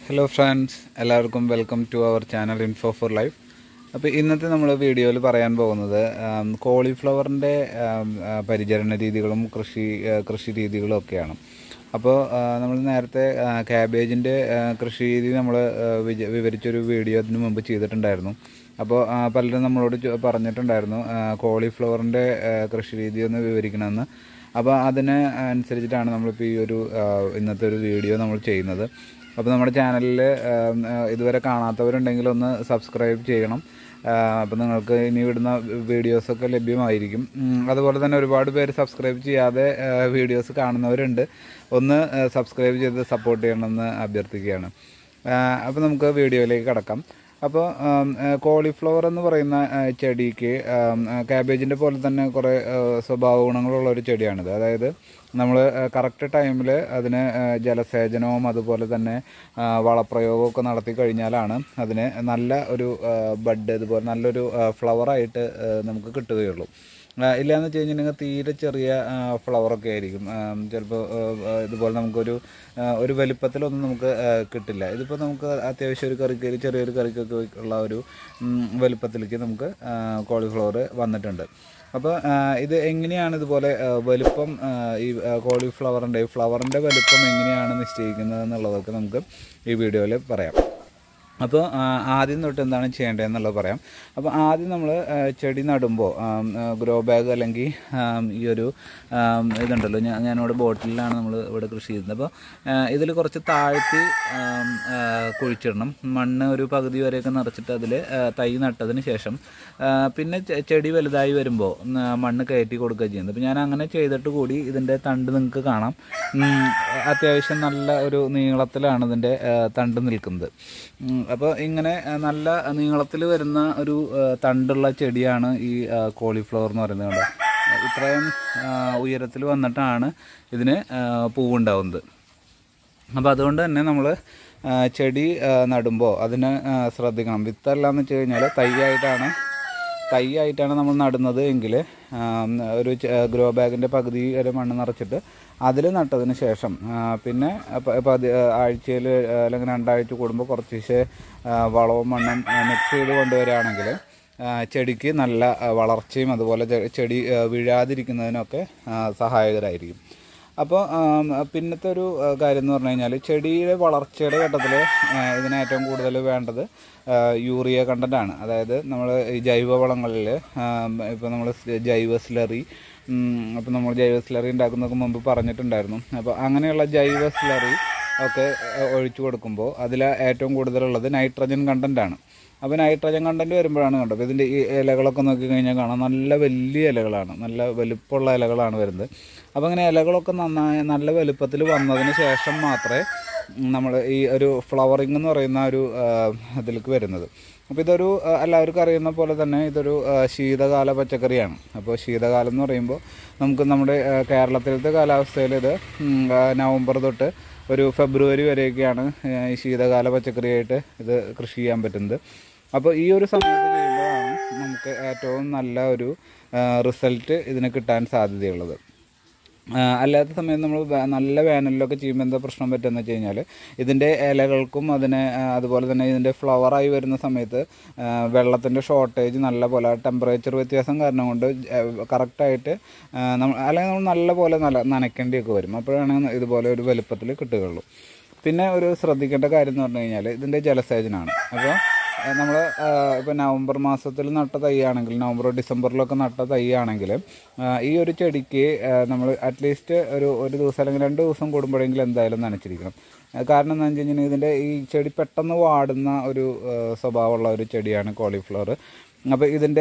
hello friends എല്ലാവർക്കും welcome to our channel info for life അപ്പോൾ ഇന്നത്തെ നമ്മൾ വീഡിയോയിൽ പറയാൻ പോകുന്നത് കോളിഫ്ലവറിൻ്റെ പരിചരണ രീതികളും കൃഷി ആ, കൃഷി രീതികളും ഒക്കെയാണ് അപ്പോൾ നമ്മൾ നേരത്തെ ക്യാബേജിൻ്റെ കൃഷി രീതി നമ്മൾ വിവരിച്ചൊരു വീഡിയോ അതിന് മുമ്പ് ചെയ്തിട്ടുണ്ടായിരുന്നു അപ്പോൾ ആ, പലരും നമ്മളോട് ചോ- പറഞ്ഞിട്ടുണ്ടായിരുന്നു കോളിഫ്ലവറിൻ്റെ കൃഷി രീതി ഒന്ന് വിവരിക്കണമെന്ന് അപ്പോൾ അതിന് അനുസരിച്ചിട്ടാണ് നമ്മളിപ്പോൾ ഈ ഒരു ആ, ഇന്നത്തെ ഒരു വീഡിയോ നമ്മൾ ചെയ്യുന്നത് അപ്പോൾ നമ്മുടെ ചാനലിൽ ഇതുവരെ കാണാത്തവരുണ്ടെങ്കിൽ ഒന്ന് സബ്സ്ക്രൈബ് ചെയ്യണം അപ്പോൾ നിങ്ങൾക്ക് ഇനി വിടുന്ന വീഡിയോസൊക്കെ ലഭ്യമായിരിക്കും ഉം, അതുപോലെ തന്നെ ഒരുപാട് പേര് സബ്സ്ക്രൈബ് ചെയ്യാതെ വീഡിയോസ് കാണുന്നവരുണ്ട് ഒന്ന് സബ്സ്ക്രൈബ് ചെയ്ത് സപ്പോർട്ട് ചെയ്യണമെന്ന് അഭ്യർത്ഥിക്കുകയാണ് അപ്പോൾ നമുക്ക് വീഡിയോയിലേക്ക് കടക്കാം അപ്പോൾ കോളിഫ്ലവർ എന്ന് പറയുന്ന ആ, ചെടിക്ക് ക്യാബേജിൻ്റെ പോലെ തന്നെ കുറേ ആ, സ്വഭാവ ഗുണങ്ങളുള്ള ഒരു ചെടിയാണിത് അതായത് നമ്മൾ കറക്റ്റ് ടൈമിൽ അതിന് ആ, ജലസേചനവും അതുപോലെ തന്നെ ആ, വളപ്രയോഗമൊക്കെ നടത്തി കഴിഞ്ഞാലാണ് അതിന് നല്ല ഒരു ബഡ് ഇതുപോലെ നല്ലൊരു ഫ്ലവറായിട്ട് നമുക്ക് കിട്ടുകയുള്ളൂ ആ, ഇല്ലാന്ന് വെച്ച് കഴിഞ്ഞിട്ടുണ്ടെങ്കിൽ തീരെ ചെറിയ ഫ്ലവറൊക്കെ ആയിരിക്കും ചിലപ്പോൾ ഇതുപോലെ നമുക്കൊരു ആ, ഒരു വലിപ്പത്തിലൊന്നും നമുക്ക് ആ, കിട്ടില്ല ഇതിപ്പോൾ നമുക്ക് അത്യാവശ്യം ഒരു കറിക്ക് ഒരു ചെറിയൊരു കറിക്കൊക്കെ ഉള്ള ഒരു ഉം, വലിപ്പത്തിലേക്ക് നമുക്ക് കോളിഫ്ലവർ വന്നിട്ടുണ്ട് അപ്പോൾ ആ, ഇത് എങ്ങനെയാണ് ഇതുപോലെ ആ, വലുപ്പം ആ, ഈ കോളിഫ്ലവറിൻ്റെ ഈ ഫ്ലവറിൻ്റെ വലുപ്പം എങ്ങനെയാണ് നിശ്ചയിക്കുന്നത് എന്നുള്ളതൊക്കെ നമുക്ക് ഈ വീഡിയോയിൽ പറയാം അപ്പോൾ ആ, ആദ്യം തൊട്ട് എന്താണ് ചെയ്യേണ്ടതെന്നുള്ളത് പറയാം അപ്പോൾ ആദ്യം നമ്മൾ ചെടി നടുമ്പോൾ ഗ്രോ ബാഗ് അല്ലെങ്കിൽ ആം, ഈ ഒരു ആം, ഇതുണ്ടല്ലോ ഞാൻ ഞാനിവിടെ ബോട്ടിലാണ് നമ്മൾ ഇവിടെ കൃഷി ചെയ്യുന്നത് അപ്പോൾ ഇതിൽ കുറച്ച് താഴ്ത്തി ആം, ആ, കുഴിച്ചിടണം മണ്ണ് ഒരു പകുതി വരെയൊക്കെ നിറച്ചിട്ട് അതിൽ തൈ നട്ടതിന് ശേഷം ആ, പിന്നെ ചെ- ചെടി വലുതായി വരുമ്പോൾ മണ്ണ് കയറ്റി കൊടുക്കുക ചെയ്യുന്നത് അപ്പോൾ ഞാൻ അങ്ങനെ ചെയ്തിട്ട് കൂടി ഇതിൻ്റെ തണ്ട് നിങ്ങൾക്ക് കാണാം ഉം, അത്യാവശ്യം നല്ല ഒരു നീളത്തിലാണ് ഇതിൻ്റെ ആ, തണ്ട് നിൽക്കുന്നത് അപ്പോൾ ഇങ്ങനെ ആ, നല്ല നീളത്തിൽ വരുന്ന ഒരു ആ, തണ്ടുള്ള ചെടിയാണ് ഈ ആ, കോളിഫ്ലവർ എന്ന് പറയുന്നത് കണ്ടോ ഇത്രയും ഉയരത്തിൽ വന്നിട്ടാണ് ഇതിന് ആ, പൂവുണ്ടാവുന്നത് അപ്പോൾ അതുകൊണ്ട് തന്നെ നമ്മൾ ചെടി നടുമ്പോൾ അതിന് ആ, ശ്രദ്ധിക്കണം വിത്തല്ല എന്ന് വെച്ച് കഴിഞ്ഞാൽ തൈയായിട്ടാണ് തൈ ആയിട്ടാണ് നമ്മൾ നടുന്നത് എങ്കിൽ ഒരു ഗ്രോ ബാഗിൻ്റെ പകുതി വരെ മണ്ണ് നിറച്ചിട്ട് അതിൽ നട്ടതിന് ശേഷം ആ, പിന്നെ ആഴ്ചയിൽ അല്ലെങ്കിൽ രണ്ടാഴ്ച കൂടുമ്പോൾ കുറച്ച് വളവും മണ്ണും മിക്സ് ചെയ്ത് കൊണ്ടുവരികയാണെങ്കിൽ ആ, ചെടിക്ക് നല്ല ആ, വളർച്ചയും അതുപോലെ ചെ- ചെടി ആ, വീഴാതിരിക്കുന്നതിനൊക്കെ ആ, സഹായകരായിരിക്കും അപ്പോൾ പിന്നത്തെ ഒരു ആ, കാര്യം എന്ന് പറഞ്ഞു കഴിഞ്ഞാൽ ചെടിയുടെ വളർച്ചയുടെ ഘട്ടത്തിൽ ഇതിന് ഏറ്റവും കൂടുതൽ വേണ്ടത് ആ, യൂറിയ കണ്ടൻ്റാണ് അതായത് നമ്മൾ ഈ ജൈവവളങ്ങളിൽ ഇപ്പോൾ നമ്മൾ ജൈവ സ്ലറി അപ്പോൾ നമ്മൾ ജൈവ സ്ലറി ഉണ്ടാക്കുന്നതൊക്കെ മുമ്പ് പറഞ്ഞിട്ടുണ്ടായിരുന്നു അപ്പോൾ അങ്ങനെയുള്ള ജൈവ സ്ലറി ഒക്കെ ആ, ഒഴിച്ചു കൊടുക്കുമ്പോൾ അതിൽ ഏറ്റവും കൂടുതലുള്ളത് നൈട്രജൻ കണ്ടൻ്റാണ് അപ്പോൾ നൈട്രജൻ കണ്ടൻറ്റ് വരുമ്പോഴാണ് കണ്ടത് അപ്പോൾ ഇതിൻ്റെ ഈ ഇലകളൊക്കെ നോക്കി കഴിഞ്ഞാൽ കാണാം നല്ല വലിയ ഇലകളാണ് നല്ല വലുപ്പമുള്ള ഇലകളാണ് വരുന്നത് അപ്പോൾ അങ്ങനെ ഇലകളൊക്കെ നന്നായി നല്ല വലുപ്പത്തിൽ വന്നതിന് ശേഷം മാത്രമേ നമ്മൾ ഈ ഒരു ഫ്ലവറിങ് എന്ന് പറയുന്ന ഒരു ആ, ഇതിലേക്ക് വരുന്നത് അപ്പോൾ ഇതൊരു ആ, എല്ലാവർക്കും അറിയുന്ന പോലെ തന്നെ ഇതൊരു ആ, ശീതകാല പച്ചക്കറിയാണ് അപ്പോൾ ശീതകാലം എന്ന് പറയുമ്പോൾ നമുക്ക് നമ്മുടെ ആ, കേരളത്തിലത്തെ കാലാവസ്ഥയിൽ ഇത് ഉം, ആ, നവംബർ തൊട്ട് ഒരു ഫെബ്രുവരി വരെയൊക്കെയാണ് ആ, ഈ ശീതകാല പച്ചക്കറിയായിട്ട് ഇത് കൃഷി ചെയ്യാൻ പറ്റുന്നത് അപ്പോൾ ഈ ഒരു സമയത്ത് ചെയ്യുമ്പോഴാണ് നമുക്ക് ഏറ്റവും നല്ല ഒരു റിസൾട്ട് ഇതിന് കിട്ടാൻ സാധ്യതയുള്ളത് ആ, അല്ലാത്ത സമയം നമ്മൾ നല്ല വേനലിലൊക്കെ ചെയ്യുമ്പോൾ എന്താ പ്രശ്നം പറ്റുമെന്ന് വെച്ച് കഴിഞ്ഞാൽ ഇതിൻ്റെ ഇലകൾക്കും അതിനെ ആ, അതുപോലെ തന്നെ ഇതിൻ്റെ ഫ്ലവറായി വരുന്ന സമയത്ത് വെള്ളത്തിൻ്റെ ഷോർട്ടേജ് നല്ല പോലെ ടെമ്പറേച്ചർ വ്യത്യാസം കാരണം കൊണ്ട് കറക്റ്റായിട്ട് നമ്മൾ അല്ലെങ്കിൽ നമ്മൾ നല്ല പോലെ നല്ല നനയ്ക്കേണ്ടിയൊക്കെ വരും അപ്പോഴാണ് ഇതുപോലെ ഒരു വലുപ്പത്തിൽ കിട്ടുകയുള്ളൂ പിന്നെ ഒരു ശ്രദ്ധിക്കേണ്ട കാര്യം എന്ന് പറഞ്ഞു കഴിഞ്ഞാൽ ഇതിൻ്റെ ജലസേചനമാണ് അപ്പോൾ നമ്മൾ ഇപ്പോൾ നവംബർ മാസത്തിൽ നട്ട തൈയാണെങ്കിൽ നവംബർ ഡിസംബറിലൊക്കെ നട്ട തൈയാണെങ്കിൽ ഈ ഒരു ചെടിക്ക് നമ്മൾ അറ്റ്ലീസ്റ്റ് ഒരു ഒരു ദിവസം അല്ലെങ്കിൽ രണ്ട് ദിവസം കൂടുമ്പോഴെങ്കിലും എന്തായാലും നനച്ചിരിക്കണം ആ, കാരണം എന്താണെന്ന് വെച്ച് കഴിഞ്ഞാൽ ഇതിൻ്റെ ഈ ചെടി പെട്ടെന്ന് വാടുന്ന ഒരു ആ, സ്വഭാവമുള്ള ഒരു ചെടിയാണ് കോളിഫ്ലവർ അപ്പോൾ ഇതിൻ്റെ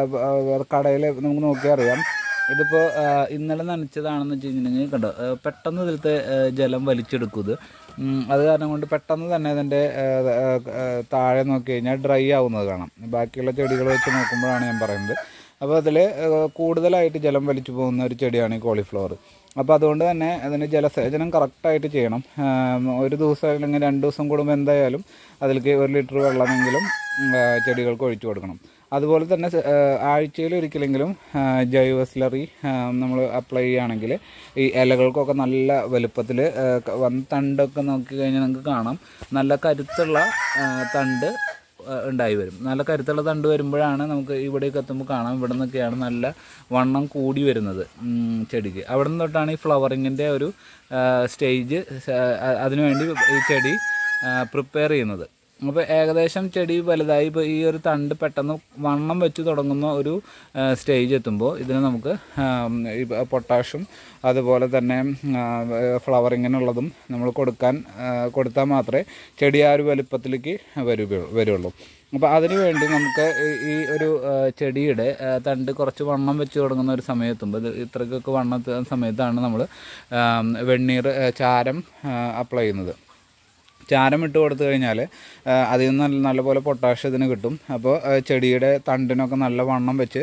കടയിൽ നമുക്ക് നോക്കിയാൽ അറിയാം ഇതിപ്പോൾ ഇന്നലെ നനച്ചതാണെന്ന് വെച്ച് കഴിഞ്ഞിട്ടുണ്ടെങ്കിൽ കണ്ടോ ആ, പെട്ടെന്ന് ഇതിലത്തെ ആ, ജലം വലിച്ചെടുക്കും ഇത് ഉം, അത് കാരണം കൊണ്ട് പെട്ടെന്ന് തന്നെ ഇതിൻ്റെ ആ, ആ, ആ, താഴെ നോക്കി കഴിഞ്ഞാൽ ഡ്രൈ ആവുന്നത് കാണാം ബാക്കിയുള്ള ചെടികൾ വെച്ച് നോക്കുമ്പോഴാണ് ഞാൻ പറയുന്നത് അപ്പോൾ അതിൽ കൂടുതലായിട്ട് ജലം വലിച്ചു പോകുന്ന ഒരു ചെടിയാണ് ഈ കോളിഫ്ലവർ അപ്പോൾ അതുകൊണ്ട് തന്നെ അതിന് ജലസേചനം കറക്റ്റായിട്ട് ചെയ്യണം ആ, ഒരു ദിവസം അല്ലെങ്കിൽ രണ്ട് ദിവസം കൂടുമ്പോൾ എന്തായാലും അതിലേക്ക് ഒരു ലിറ്റർ വെള്ളമെങ്കിലും ഉം, ആ, ചെടികൾക്ക് ഒഴിച്ചു കൊടുക്കണം അതുപോലെ തന്നെ ആഴ്ചയിൽ ഒരിക്കലെങ്കിലും ആ, ജൈവ സ്ലറി നമ്മൾ അപ്ലൈ ചെയ്യുകയാണെങ്കിൽ ഈ ഇലകൾക്കൊക്കെ നല്ല വലുപ്പത്തിൽ വന്ന് തണ്ടൊക്കെ നോക്കി കഴിഞ്ഞാൽ നമുക്ക് കാണാം നല്ല കരുത്തുള്ള ആ, തണ്ട് ആ, ഉണ്ടായി വരും നല്ല കരുത്തുള്ള തണ്ട് വരുമ്പോഴാണ് നമുക്ക് ഇവിടേക്ക് എത്തുമ്പോൾ കാണാം ഇവിടെ നിന്നൊക്കെയാണ് നല്ല വണ്ണം കൂടി വരുന്നത് ഉം, ചെടിക്ക് അവിടെ നിന്ന് തൊട്ടാണ് ഈ ഫ്ലവറിങ്ങിൻ്റെ ഒരു സ്റ്റേജ് അതിനുവേണ്ടി ഈ ചെടി പ്രിപ്പയർ ചെയ്യുന്നത് അപ്പോൾ ഏകദേശം ചെടി വലുതായി ഇപ്പോൾ ഈ ഒരു തണ്ട് പെട്ടെന്ന് വണ്ണം വെച്ച് തുടങ്ങുന്ന ഒരു സ്റ്റേജ് എത്തുമ്പോൾ ഇതിന് നമുക്ക് ആം, ഈ പൊട്ടാഷും അതുപോലെ തന്നെ ഫ്ലവറിങ്ങിനുള്ളതും നമ്മൾ കൊടുക്കാൻ ആ, കൊടുത്താൽ മാത്രമേ ചെടി ആ ഒരു വലുപ്പത്തിലേക്ക് വരുകയുള്ളൂ വരുള്ളൂ അപ്പോൾ അതിന് വേണ്ടി നമുക്ക് ഈ- ഈ ഒരു ആ, ചെടിയുടെ ആ, തണ്ട് കുറച്ച് വണ്ണം വെച്ച് തുടങ്ങുന്ന ഒരു സമയത്തുമ്പോൾ ഇത് ഇത്രയ്ക്കൊക്കെ വണ്ണം എത്തുന്ന സമയത്താണ് നമ്മൾ വെണ്ണീർ ആ, ചാരം അപ്ലൈ ചെയ്യുന്നത് ചാരം ഇട്ട് കൊടുത്തു കഴിഞ്ഞാൽ അതിൽ നിന്ന് നല്ല നല്ലപോലെ പൊട്ടാഷ് ഇതിന് കിട്ടും അപ്പോൾ ആ, ചെടിയുടെ തണ്ടിനൊക്കെ നല്ല വണ്ണം വെച്ച്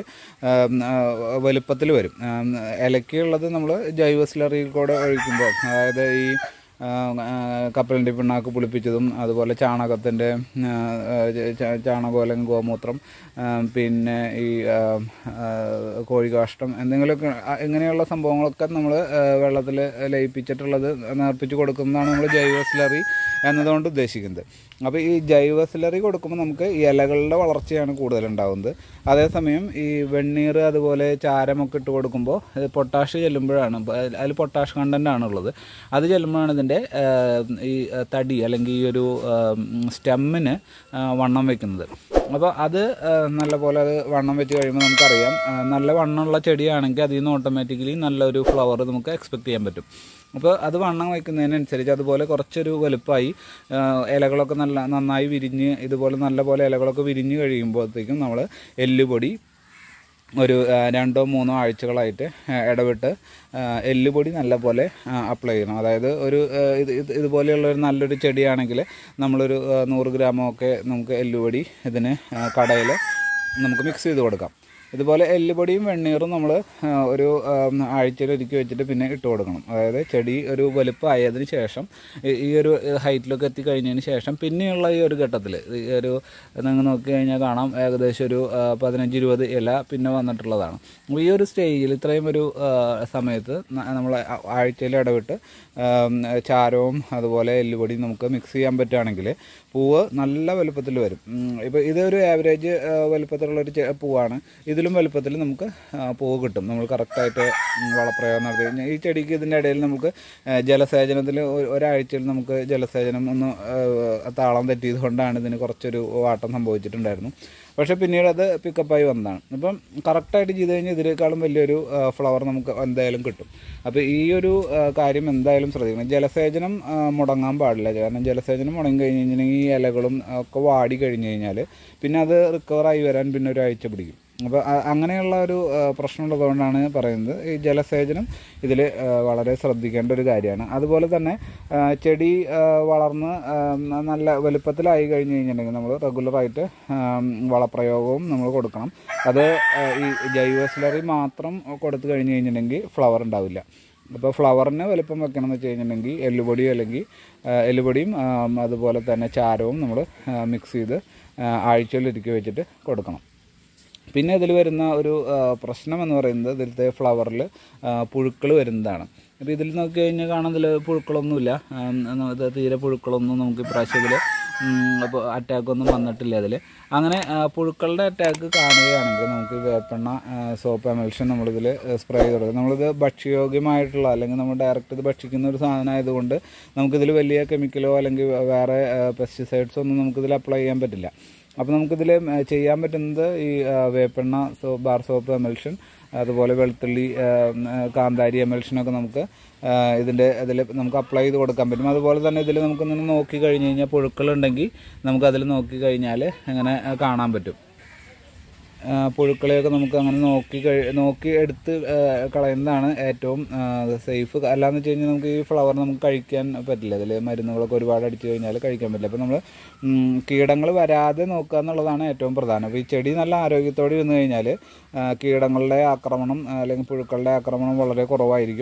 വലുപ്പത്തിൽ വരും ആ, ഇലയ്ക്കുള്ളത് നമ്മൾ ജൈവ സ്ലറിയിൽ കൂടെ ഒഴിക്കുമ്പോൾ അതായത് ഈ ആ, ആ, കപ്പലിൻ്റെ പിണ്ണാക്ക് പുളിപ്പിച്ചതും അതുപോലെ ചാണകത്തിൻ്റെ ആ, ആ, ച- ചാണകം അല്ലെങ്കിൽ ഗോമൂത്രം ആ, പിന്നെ ഈ ആ, ആ, കോഴികാഷ്ടം എന്തെങ്കിലുമൊക്കെ ആ, ഇങ്ങനെയുള്ള സംഭവങ്ങളൊക്കെ നമ്മൾ വെള്ളത്തിൽ ലയിപ്പിച്ചിട്ടുള്ളത് നേർപ്പിച്ച് കൊടുക്കുന്നതാണ് നമ്മൾ ജൈവ സ്ലറി എന്നതുകൊണ്ട് ഉദ്ദേശിക്കുന്നത് അപ്പോൾ ഈ ജൈവ സ്ലറി കൊടുക്കുമ്പോൾ നമുക്ക് ഈ ഇലകളുടെ വളർച്ചയാണ് കൂടുതൽ ഉണ്ടാകുന്നത് അതേസമയം ഈ വെണ്ണീർ അതുപോലെ ചാരമൊക്കെ ഇട്ട് കൊടുക്കുമ്പോൾ ഇത് പൊട്ടാഷ് ചെല്ലുമ്പോഴാണ് അതിൽ പൊട്ടാഷ് കണ്ടൻ്റ് ആണുള്ളത് അത് ചെല്ലുമ്പോഴാണ് ഇതിൻ്റെ ആ, ഈ ആ, തടി അല്ലെങ്കിൽ ഈ ഒരു സ്റ്റെമ്മിന് വണ്ണം വെക്കുന്നത് അപ്പോൾ അത് ആ, നല്ലപോലെ അത് വണ്ണം വെച്ച് കഴിയുമ്പോൾ നമുക്കറിയാം ആ, നല്ല വണ്ണമുള്ള ചെടിയാണെങ്കിൽ അതിൽ നിന്ന് ഓട്ടോമാറ്റിക്കലി നല്ലൊരു ഫ്ലവർ നമുക്ക് എക്സ്പെക്ട് ചെയ്യാൻ പറ്റും അപ്പോൾ അത് വണ്ണം വയ്ക്കുന്നതിനനുസരിച്ച് അതുപോലെ കുറച്ചൊരു വലുപ്പമായി ആ, ഇലകളൊക്കെ നല്ല നന്നായി വിരിഞ്ഞ് ഇതുപോലെ നല്ല പോലെ ഇലകളൊക്കെ വിരിഞ്ഞ് കഴിയുമ്പോഴത്തേക്കും നമ്മൾ എല്ലുപൊടി ഒരു ആ, രണ്ടോ മൂന്നോ ആഴ്ചകളായിട്ട് ആ, ഇടവിട്ട് ആ, എല്ലുപൊടി നല്ലപോലെ അപ്ലൈ ചെയ്യണം അതായത് ഒരു ആ, ഇത് ഇത് ഇതുപോലെയുള്ള ഒരു നല്ലൊരു ചെടിയാണെങ്കിൽ നമ്മളൊരു ആ, നൂറ് ഗ്രാമോ ഒക്കെ നമുക്ക് എല്ലുപൊടി ഇതിന് കടയിൽ നമുക്ക് മിക്സ് ചെയ്ത് കൊടുക്കാം ഇതുപോലെ എല്ലുപൊടിയും വെണ്ണീറും നമ്മൾ ഒരു ആഴ്ചയിൽ ഒരുക്കി വെച്ചിട്ട് പിന്നെ ഇട്ട് കൊടുക്കണം അതായത് ചെടി ഒരു വലുപ്പമായതിന് ശേഷം ഈ- ഈ ഒരു ഹൈറ്റിലൊക്കെ എത്തിക്കഴിഞ്ഞതിന് ശേഷം പിന്നെയുള്ള ഈ ഒരു ഘട്ടത്തിൽ ഈ ഒരു നിങ്ങൾ നോക്കി കഴിഞ്ഞാൽ കാണാം ഏകദേശം ഒരു ആ, പതിനഞ്ച് ഇരുപത് ഇല പിന്നെ വന്നിട്ടുള്ളതാണ് അപ്പോൾ ഈ ഒരു സ്റ്റേജിൽ ഇത്രയും ഒരു ആ, സമയത്ത് നമ്മൾ ആഴ്ചയിൽ ഇടവിട്ട് ആം, ചാരവും അതുപോലെ എല്ലുപൊടിയും നമുക്ക് മിക്സ് ചെയ്യാൻ പറ്റുകയാണെങ്കിൽ പൂവ് നല്ല വലുപ്പത്തിൽ വരും ഇപ്പോൾ ഇതൊരു ആവറേജ് വലുപ്പത്തിലുള്ളൊരു ചെ- പൂവാണ് ഇതിലും വലുപ്പത്തിൽ നമുക്ക് ആ, പൂവ് കിട്ടും നമ്മൾ കറക്റ്റായിട്ട് വളപ്രയോഗം നടത്തി കഴിഞ്ഞാൽ ഈ ചെടിക്ക് ഇതിൻ്റെ ഇടയിൽ നമുക്ക് ആ, ജലസേചനത്തിൽ ഒ- ഒരാഴ്ചയിൽ നമുക്ക് ജലസേചനം ഒന്ന് ആ, താളം തെറ്റിയത് കൊണ്ടാണ് ഇതിന് കുറച്ചൊരു വാട്ടം സംഭവിച്ചിട്ടുണ്ടായിരുന്നു പക്ഷേ പിന്നീട് അത് പിക്കപ്പായി വന്നതാണ് അപ്പം കറക്റ്റായിട്ട് ചെയ്ത് കഴിഞ്ഞാൽ ഇതിനേക്കാളും വലിയൊരു ഫ്ലവർ നമുക്ക് എന്തായാലും കിട്ടും അപ്പോൾ ഈ ഒരു ആ, കാര്യം എന്തായാലും ശ്രദ്ധിക്കണം ജലസേചനം ആ, മുടങ്ങാൻ പാടില്ല കാരണം ജലസേചനം മുടങ്ങി കഴിഞ്ഞ് കഴിഞ്ഞിട്ടുണ്ടെങ്കിൽ ഈ ഇലകളും ഒക്കെ വാടി കഴിഞ്ഞ് കഴിഞ്ഞാൽ പിന്നെ അത് റിക്കവറായി വരാൻ പിന്നെ ഒരാഴ്ച പിടിക്കും അപ്പോൾ അങ്ങനെയുള്ള ഒരു ആ, പ്രശ്നമുള്ളതുകൊണ്ടാണ് പറയുന്നത് ഈ ജലസേചനം ഇതിൽ വളരെ ശ്രദ്ധിക്കേണ്ട ഒരു കാര്യമാണ് അതുപോലെ തന്നെ ആ, ചെടി ആ, വളർന്ന് ആ, ന- നല്ല വലുപ്പത്തിലായി കഴിഞ്ഞ് കഴിഞ്ഞിട്ടുണ്ടെങ്കിൽ നമ്മൾ റെഗുലറായിട്ട് വളപ്രയോഗവും നമ്മൾ കൊടുക്കണം അത് ആ, ഈ ജൈവ സ്ലറി മാത്രം കൊടുത്തു കഴിഞ്ഞ് കഴിഞ്ഞിട്ടുണ്ടെങ്കിൽ ഫ്ലവർ ഉണ്ടാവില്ല അപ്പോൾ ഫ്ലവറിന് വലുപ്പം വെക്കണം എന്ന് വെച്ച് കഴിഞ്ഞിട്ടുണ്ടെങ്കിൽ എല്ലുപൊടിയോ അല്ലെങ്കിൽ ആ, എല്ലുപൊടിയും ആ, അതുപോലെ തന്നെ ചാരവും നമ്മൾ മിക്സ് ചെയ്ത് ആഴ്ചയിൽ ഒരുക്കി വെച്ചിട്ട് കൊടുക്കണം പിന്നെ ഇതിൽ വരുന്ന ഒരു ആ, പ്രശ്നം എന്ന് പറയുന്നത് ഇതിലത്തെ ഫ്ലവറിൽ പുഴുക്കൾ വരുന്നതാണ് അപ്പോൾ ഇതിൽ നോക്കി കഴിഞ്ഞാൽ കാണാൻ ഇതിൽ പുഴുക്കളൊന്നുമില്ല ആ, ഉം, ഇത് തീരെ പുഴുക്കളൊന്നും നമുക്ക് ഇപ്രാവശ്യം ഇതിൽ അപ്പോൾ അറ്റാക്കൊന്നും വന്നിട്ടില്ല അതിൽ അങ്ങനെ ആ, പുഴുക്കളുടെ അറ്റാക്ക് കാണുകയാണെങ്കിൽ നമുക്ക് വേപ്പെണ്ണ സോപ്പ് എമൽഷൻ നമ്മളിതിൽ സ്പ്രേ ചെയ്ത് കൊടുക്കും നമ്മളിത് ഭക്ഷ്യയോഗ്യമായിട്ടുള്ള അല്ലെങ്കിൽ നമ്മൾ ഡയറക്റ്റ് ഇത് ഭക്ഷിക്കുന്ന ഒരു സാധനം ആയതുകൊണ്ട് നമുക്കിതിൽ വലിയ കെമിക്കലോ അല്ലെങ്കിൽ വേറെ പെസ്റ്റിസൈഡ്സോ ഒന്നും നമുക്കിതിൽ അപ്ലൈ ചെയ്യാൻ പറ്റില്ല അപ്പോൾ നമുക്കിതിൽ ചെയ്യാൻ പറ്റുന്നത് ഈ ആ, വേപ്പെണ്ണ സോ ബാർ സോപ്പ് എമൽഷൻ അതുപോലെ വെളുത്തുള്ളി ആ, ആ, കാന്താരി എമൽഷനൊക്കെ നമുക്ക് ആ, ഇതിൻ്റെ ഇതിൽ നമുക്ക് അപ്ലൈ ചെയ്ത് കൊടുക്കാൻ പറ്റും അതുപോലെ തന്നെ ഇതിൽ നമുക്കൊന്ന് നോക്കി കഴിഞ്ഞ് കഴിഞ്ഞാൽ പുഴുക്കളുണ്ടെങ്കിൽ നമുക്കതിൽ നോക്കി കഴിഞ്ഞാൽ അങ്ങനെ ആ, കാണാൻ പറ്റും ആ, പുഴുക്കളെയൊക്കെ നമുക്ക് അങ്ങനെ നോക്കി കഴി നോക്കി എടുത്ത് ആ, കളയുന്നതാണ് ഏറ്റവും സേഫ് അല്ലാന്ന് വെച്ച് കഴിഞ്ഞാൽ നമുക്ക് ഈ ഫ്ലവർ നമുക്ക് കഴിക്കാൻ പറ്റില്ല ഇതിൽ മരുന്നുകളൊക്കെ ഒരുപാട് അടിച്ചു കഴിഞ്ഞാൽ കഴിക്കാൻ പറ്റില്ല അപ്പോൾ നമ്മൾ കീടങ്ങൾ വരാതെ നോക്കുക എന്നുള്ളതാണ് ഏറ്റവും പ്രധാനം അപ്പോൾ ഈ ചെടി നല്ല ആരോഗ്യത്തോടെ ഇരുന്ന് കഴിഞ്ഞാൽ കീടങ്ങളുടെ ആക്രമണം ആ, അല്ലെങ്കിൽ പുഴുക്കളുടെ ആക്രമണം വളരെ കുറവായിരിക്കും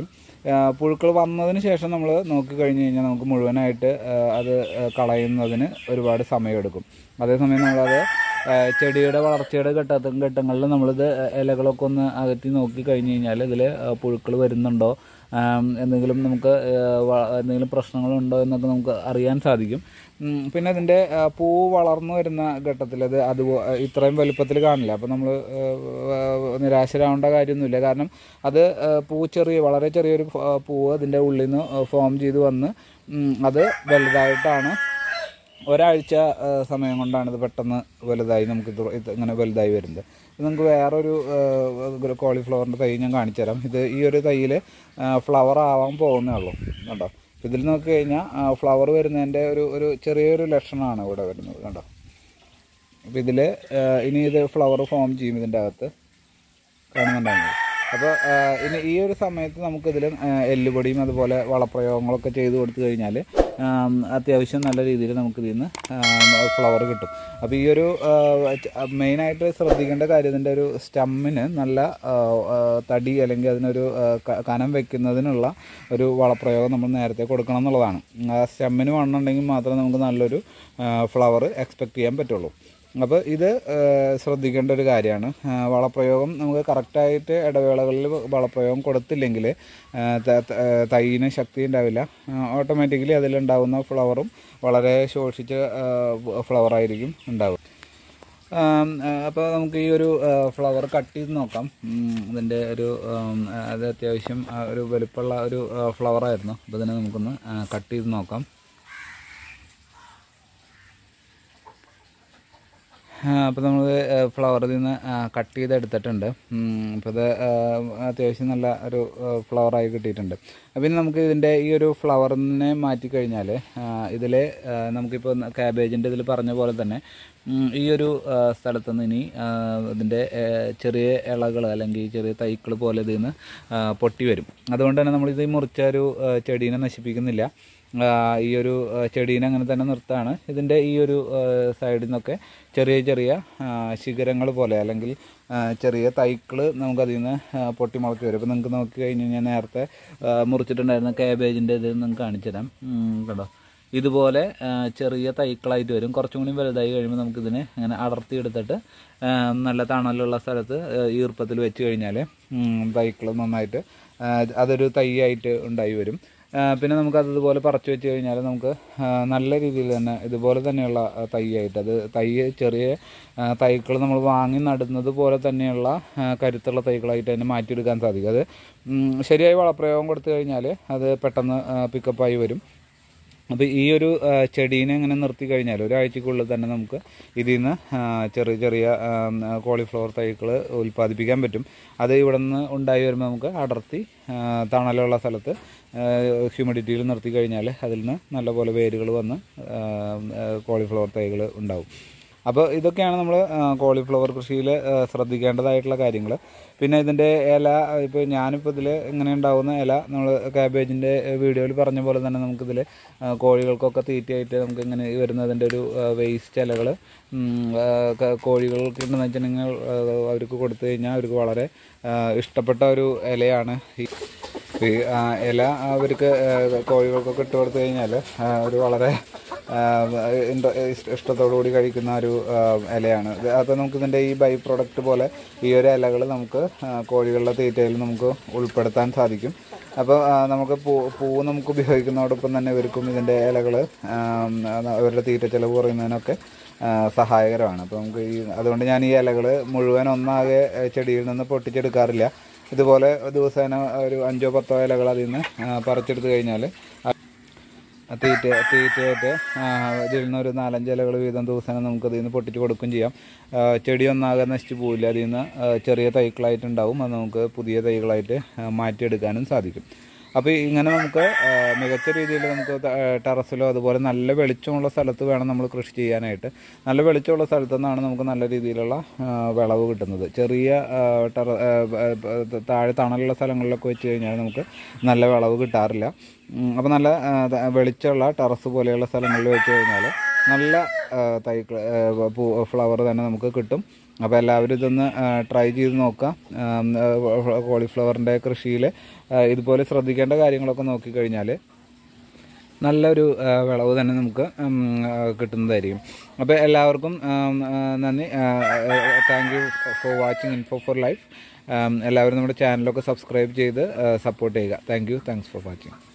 പുഴുക്കൾ വന്നതിന് ശേഷം നമ്മൾ നോക്കി കഴിഞ്ഞ് കഴിഞ്ഞാൽ നമുക്ക് മുഴുവനായിട്ട് ആ, അത് ആ, കളയുന്നതിന് ഒരുപാട് സമയമെടുക്കും അതേസമയം നമ്മളത് ആ, ചെടിയുടെ വളർച്ചയുടെ ഘട്ട ഘട്ടങ്ങളിൽ നമ്മളിത് ഇലകളൊക്കെ ഒന്ന് അകറ്റി നോക്കി കഴിഞ്ഞ് കഴിഞ്ഞാൽ ഇതിൽ പുഴുക്കൾ വരുന്നുണ്ടോ ആം, എന്തെങ്കിലും നമുക്ക് ആ, വ- എന്തെങ്കിലും പ്രശ്നങ്ങളുണ്ടോ എന്നൊക്കെ നമുക്ക് അറിയാൻ സാധിക്കും ഉം, പിന്നെ അതിൻ്റെ ആ, പൂ വളർന്നു വരുന്ന ഘട്ടത്തിൽ അത് അത് ഇത്രയും വലുപ്പത്തിൽ കാണില്ല അപ്പോൾ നമ്മൾ നിരാശരാവേണ്ട കാര്യമൊന്നുമില്ല കാരണം അത് ആ, പൂ ചെറിയ വളരെ ചെറിയൊരു ഫ- പൂവ് അതിൻ്റെ ഉള്ളിൽ നിന്ന് ഫോം ചെയ്ത് വന്ന് ഉം, അത് വലുതായിട്ടാണ് ഒരാഴ്ച ആ, സമയം കൊണ്ടാണ് ഇത് പെട്ടെന്ന് വലുതായി നമുക്ക് ഇത് ഇത് ഇങ്ങനെ വലുതായി വരുന്നത് ഇത് നമുക്ക് വേറൊരു കോളിഫ്ലവറിൻ്റെ തൈ ഞാൻ കാണിച്ചു തരാം ഇത് ഈ ഒരു തൈയിൽ ഫ്ലവർ ആവാൻ പോകുന്നേ ഉള്ളൂ കണ്ടോ ഇതിൽ നോക്കി കഴിഞ്ഞാൽ ഫ്ലവർ വരുന്നതിൻ്റെ ഒരു ഒരു ചെറിയൊരു ലക്ഷണമാണ് ഇവിടെ വരുന്നത് കണ്ടോ അപ്പോൾ ഇതിൽ ഇനി ഇത് ഫ്ലവർ ഫോം ചെയ്യും ഇതിൻ്റെ അകത്ത് കാണുന്നുണ്ടാകുന്നത് അപ്പോൾ ഇനി ഈ ഒരു സമയത്ത് നമുക്കിതിൽ എല്ലുപൊടിയും അതുപോലെ വളപ്രയോഗങ്ങളൊക്കെ ചെയ്ത് കൊടുത്തു കഴിഞ്ഞാൽ അത്യാവശ്യം നല്ല രീതിയിൽ നമുക്കിതിൽ നിന്ന് ഫ്ലവർ കിട്ടും അപ്പോൾ ഈ ഒരു മെയിനായിട്ട് ശ്രദ്ധിക്കേണ്ട കാര്യം ഇതിൻ്റെ ഒരു സ്റ്റമ്മിന് നല്ല ആ, ആ, തടി അല്ലെങ്കിൽ അതിനൊരു ആ, ക- കനം വെക്കുന്നതിനുള്ള ഒരു വളപ്രയോഗം നമ്മൾ നേരത്തെ കൊടുക്കണം എന്നുള്ളതാണ് ആ സ്റ്റമ്മിന് വണ്ണുണ്ടെങ്കിൽ മാത്രമേ നമുക്ക് നല്ലൊരു ഫ്ലവർ എക്സ്പെക്റ്റ് ചെയ്യാൻ പറ്റുള്ളൂ അപ്പോൾ ഇത് ആ, ശ്രദ്ധിക്കേണ്ട ഒരു കാര്യമാണ് ആ, വളപ്രയോഗം നമുക്ക് കറക്റ്റായിട്ട് ഇടവേളകളിൽ വളപ്രയോഗം കൊടുത്തില്ലെങ്കിൽ ആ, ത- ത- ആ, തൈയിന് ശക്തി ഉണ്ടാവില്ല ഓട്ടോമാറ്റിക്കലി അതിലുണ്ടാകുന്ന ഫ്ലവറും വളരെ ശോഷിച്ച ഫ്ലവർ ആയിരിക്കും ഉണ്ടാവുക അപ്പോൾ നമുക്ക് ഈ ഒരു ഫ്ലവർ കട്ട് ചെയ്ത് നോക്കാം ഉം, ഇതിൻ്റെ ഒരു ഉം, അത് അത്യാവശ്യം ആ, ഒരു വലുപ്പമുള്ള ഒരു ഫ്ലവർ ആയിരുന്നു അപ്പോൾ ഇതിനെ നമുക്കൊന്ന് കട്ട് ചെയ്ത് നോക്കാം അപ്പോൾ നമ്മൾ ഫ്ലവറിൽ നിന്ന് കട്ട് ചെയ്തെടുത്തിട്ടുണ്ട് അപ്പോൾ ഇത് ആ, അത്യാവശ്യം നല്ല ഒരു ഫ്ലവറായി കിട്ടിയിട്ടുണ്ട് അപ്പോൾ ഇനി നമുക്ക് ഇതിൻ്റെ ഈ ഒരു ഫ്ലവറിനെ മാറ്റി കഴിഞ്ഞാൽ ഇതിൽ നമുക്കിപ്പോൾ കാബേജിൻ്റെ ഇതിൽ പറഞ്ഞ പോലെ തന്നെ ഉം, ഈ ഒരു ആ, സ്ഥലത്ത് നിന്ന് ഇനി ആ, ഇതിൻ്റെ ആ, ചെറിയ ഇളകൾ അല്ലെങ്കിൽ ചെറിയ തൈക്കൾ പോലെ ഇതിൽ നിന്ന് ആ, പൊട്ടി വരും അതുകൊണ്ട് തന്നെ നമ്മളിത് മുറിച്ച ഒരു ആ, ചെടീനെ നശിപ്പിക്കുന്നില്ല ആ, ഈ ഒരു ആ, ചെടീനെ അങ്ങനെ തന്നെ നിർത്താണ് ഇതിൻ്റെ ഈ ഒരു സൈഡിൽ നിന്നൊക്കെ ചെറിയ ചെറിയ ശിഖരങ്ങൾ പോലെ അല്ലെങ്കിൽ ആ, ചെറിയ തൈക്കൾ നമുക്കതിൽ നിന്ന് ആ, പൊട്ടി മുളച്ച് വരും അപ്പോൾ നിങ്ങൾക്ക് നോക്കി കഴിഞ്ഞ് കഴിഞ്ഞാൽ നേരത്തെ ആ, മുറിച്ചിട്ടുണ്ടായിരുന്ന കാബേജിൻ്റെ ഇത് നിങ്ങൾക്ക് കാണിച്ചു തരാം ഉം, കണ്ടോ ഇതുപോലെ ആ, ചെറിയ തൈക്കളായിട്ട് വരും കുറച്ചും കൂടി വലുതായി കഴിയുമ്പോൾ നമുക്കിതിനെ ഇങ്ങനെ അടർത്തി എടുത്തിട്ട് ആ, നല്ല തണലുള്ള സ്ഥലത്ത് ആ, ഈർപ്പത്തിൽ വെച്ച് കഴിഞ്ഞാൽ തൈക്കൾ നന്നായിട്ട് ആ, അതൊരു തൈയായിട്ട് ഉണ്ടായി വരും ആ, പിന്നെ നമുക്ക് അത് ഇതുപോലെ പറിച്ചു വെച്ച് കഴിഞ്ഞാൽ നമുക്ക് ആ, നല്ല രീതിയിൽ തന്നെ ഇതുപോലെ തന്നെയുള്ള ആ, തൈയായിട്ട് അത് തൈ ചെറിയ തൈകൾ നമ്മൾ വാങ്ങി നടുന്നത് പോലെ തന്നെയുള്ള ആ, കരുത്തുള്ള തൈകളായിട്ട് തന്നെ മാറ്റിയെടുക്കാൻ സാധിക്കും അത് ഉം, ശരിയായ വളപ്രയോഗം കൊടുത്തു കഴിഞ്ഞാൽ അത് പെട്ടെന്ന് പിക്കപ്പായി വരും അപ്പോൾ ഈ ഒരു ആ, ചെടീനെ ഇങ്ങനെ നിർത്തി കഴിഞ്ഞാൽ ഒരാഴ്ചക്കുള്ളിൽ തന്നെ നമുക്ക് ഇതിൽ നിന്ന് ആ, ചെറിയ ചെറിയ കോളിഫ്ലവർ തൈകൾ ഉൽപ്പാദിപ്പിക്കാൻ പറ്റും അത് ഇവിടെ നിന്ന് ഉണ്ടായി വരുമ്പോൾ നമുക്ക് അടർത്തി ആ, തണലുള്ള സ്ഥലത്ത് ഹ്യൂമിഡിറ്റിയിൽ നിർത്തി കഴിഞ്ഞാൽ അതിൽ നിന്ന് നല്ലപോലെ വേരുകൾ വന്ന് കോളിഫ്ലവർ തൈകൾ ഉണ്ടാവും അപ്പോൾ ഇതൊക്കെയാണ് നമ്മൾ കോളിഫ്ലവർ കൃഷിയിൽ ശ്രദ്ധിക്കേണ്ടതായിട്ടുള്ള കാര്യങ്ങൾ പിന്നെ ഇതിൻ്റെ ഇല ഇപ്പോൾ ഞാനിപ്പോൾ ഇതിൽ ഇങ്ങനെ ഉണ്ടാകുന്ന ഇല നമ്മൾ കാബേജിൻ്റെ വീഡിയോയിൽ പറഞ്ഞ പോലെ തന്നെ നമുക്കിതിൽ കോഴികൾക്കൊക്കെ തീറ്റയായിട്ട് നമുക്ക് ഇങ്ങനെ വരുന്നതിൻ്റെ ഒരു വേസ്റ്റ് ഇലകൾ കോഴികൾക്ക് ഉണ്ടെന്ന് വെച്ചിട്ടുണ്ടെങ്കിൽ അവർക്ക് കൊടുത്തു കഴിഞ്ഞാൽ അവർക്ക് വളരെ ആ, ഇഷ്ടപ്പെട്ട ഒരു ഇലയാണ് ഈ ഈ ആ, ഇല അവർക്ക് ആ, കോഴികൾക്കൊക്കെ ഇട്ട് കൊടുത്തു കഴിഞ്ഞാൽ ഒരു വളരെ ആ, ഇൻട്ര- ഇഷ്ട- ഇഷ്ടത്തോടു കൂടി കഴിക്കുന്ന ഒരു ആ, ഇലയാണ് ഇത് അപ്പോൾ നമുക്ക് ഇതിൻ്റെ ഈ ബൈ പ്രൊഡക്റ്റ് പോലെ ഈ ഒരു ഇലകൾ നമുക്ക് ആ, കോഴികളുടെ തീറ്റയിൽ നമുക്ക് ഉൾപ്പെടുത്താൻ സാധിക്കും അപ്പോൾ ആ, നമുക്ക് പൂ പൂ നമുക്ക് ഉപയോഗിക്കുന്നതോടൊപ്പം തന്നെ ഇവർക്കും ഇതിൻ്റെ ഇലകൾ അവരുടെ തീറ്റ ചിലവ് കുറയുന്നതിനൊക്കെ ആ, സഹായകരമാണ് അപ്പോൾ നമുക്ക് ഈ അതുകൊണ്ട് ഞാൻ ഈ ഇലകൾ മുഴുവൻ ഒന്നാകെ ആ, ചെടിയിൽ നിന്ന് പൊട്ടിച്ചെടുക്കാറില്ല ഇതുപോലെ ദിവസേന ഒരു അഞ്ചോ പത്തോ ഇലകൾ അതിൽ നിന്ന് ആ, പറിച്ചെടുത്ത് കഴിഞ്ഞാൽ തീറ്റ തീറ്റയായിട്ട് ആ, ഇതിൽ നിന്ന് ഒരു നാലഞ്ച് ഇലകൾ വീതം ദിവസം നമുക്ക് അതിൽ നിന്ന് പൊട്ടിച്ച് കൊടുക്കുകയും ചെയ്യാം ആ, ചെടി ഒന്നാകെ നശിച്ചു പോവില്ല അതിൽ നിന്ന് ആ, ചെറിയ തൈകളായിട്ടുണ്ടാവും അത് നമുക്ക് പുതിയ തൈകളായിട്ട് ആ, മാറ്റിയെടുക്കാനും സാധിക്കും അപ്പോൾ ഇങ്ങനെ നമുക്ക് ആ, മികച്ച രീതിയിൽ നമുക്ക് ത- ആ, ടെറസിലോ അതുപോലെ നല്ല വെളിച്ചമുള്ള സ്ഥലത്ത് വേണം നമ്മൾ കൃഷി ചെയ്യാനായിട്ട് നല്ല വെളിച്ചമുള്ള സ്ഥലത്തു നിന്നാണ് നമുക്ക് നല്ല രീതിയിലുള്ള ആ, വിളവ് കിട്ടുന്നത് ചെറിയ ആ, ടെറ ആ, ആ, ആ, താഴെ തണലുള്ള സ്ഥലങ്ങളിലൊക്കെ വെച്ച് കഴിഞ്ഞാൽ നമുക്ക് നല്ല വിളവ് കിട്ടാറില്ല അപ്പോൾ നല്ല ആ, ത- വെളിച്ചമുള്ള ടെറസ് പോലെയുള്ള സ്ഥലങ്ങളിൽ വെച്ച് കഴിഞ്ഞാൽ നല്ല ആ, തൈ പൂ ഫ്ലവർ തന്നെ നമുക്ക് കിട്ടും അപ്പോൾ എല്ലാവരും ഇതൊന്ന് ട്രൈ ചെയ്ത് നോക്കാം കോളിഫ്ലവറിൻ്റെ കൃഷിയിൽ ഇതുപോലെ ശ്രദ്ധിക്കേണ്ട കാര്യങ്ങളൊക്കെ നോക്കിക്കഴിഞ്ഞാൽ നല്ലൊരു ആ, വിളവ് തന്നെ നമുക്ക് ഉം, ആ, കിട്ടുന്നതായിരിക്കും അപ്പോൾ എല്ലാവർക്കും ഉം, ആ, നന്ദി thank you for watching info for life എല്ലാവരും നമ്മുടെ ചാനലൊക്കെ സബ്സ്ക്രൈബ് ചെയ്ത് സപ്പോർട്ട് ചെയ്യുക thank you thanks for watching